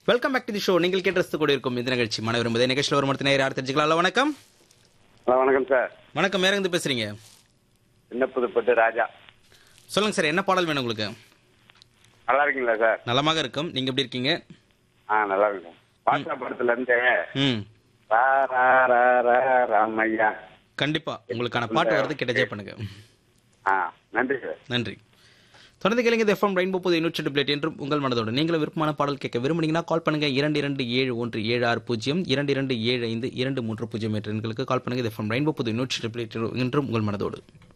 welcome back to the show நீங்கள் கேட்டு கூட இருக்கும் இந்த நிகழ்ச்சி மனவரும் முதல் நிகழ்ச்சியில் ஒரு மரத்தினர் யார் தெரிஞ்சுக்கலாம் ஹலோ, வணக்கம் ஹலோ வணக்கம் சார் வணக்கம் வேற இருந்து பேசுறீங்க என்ன புதுப்பட்டு ராஜா சொல்லுங்க சார் என்ன பாடல் வேணும் உங்களுக்கு நல்லா இருக்கீங்களா சார் நலமாக இருக்கும் நீங்க எப்படி இருக்கீங்க ஆ நல்லா இருக்கேன் பாஷா படத்துல இருந்து ம் ரா, ரா, ரா, ரா, ராமையா கண்டிப்பா உங்களுக்கான பாட்டு வரது கிடைச்சே பண்ணுங்க ஆ நன்றி சார் நன்றி தொடர்ந்து கேளுங்க எஃப்எம் ரெயின்போ புது நூற்றி பிளேட் என்றும் உங்கள் மனதோடு நீங்களும் விருப்பமான பாடல் கேட்க விரும்புனீங்கன்னா கால் பண்ணுங்க இரண்டு இரண்டு ஏழு ஒன்று ஏழு ஆறு பூஜ்ஜியம் இரண்டு இரண்டு ஏழு ஐந்து இரண்டு மூன்று பூஜ்ஜியம் என்ற எண்களுக்கு கால் பண்ணுங்க எஃப்எம் ரெயின்போ புது நூற்றி பிளேட் என்றும் உங்கள் மனதோடு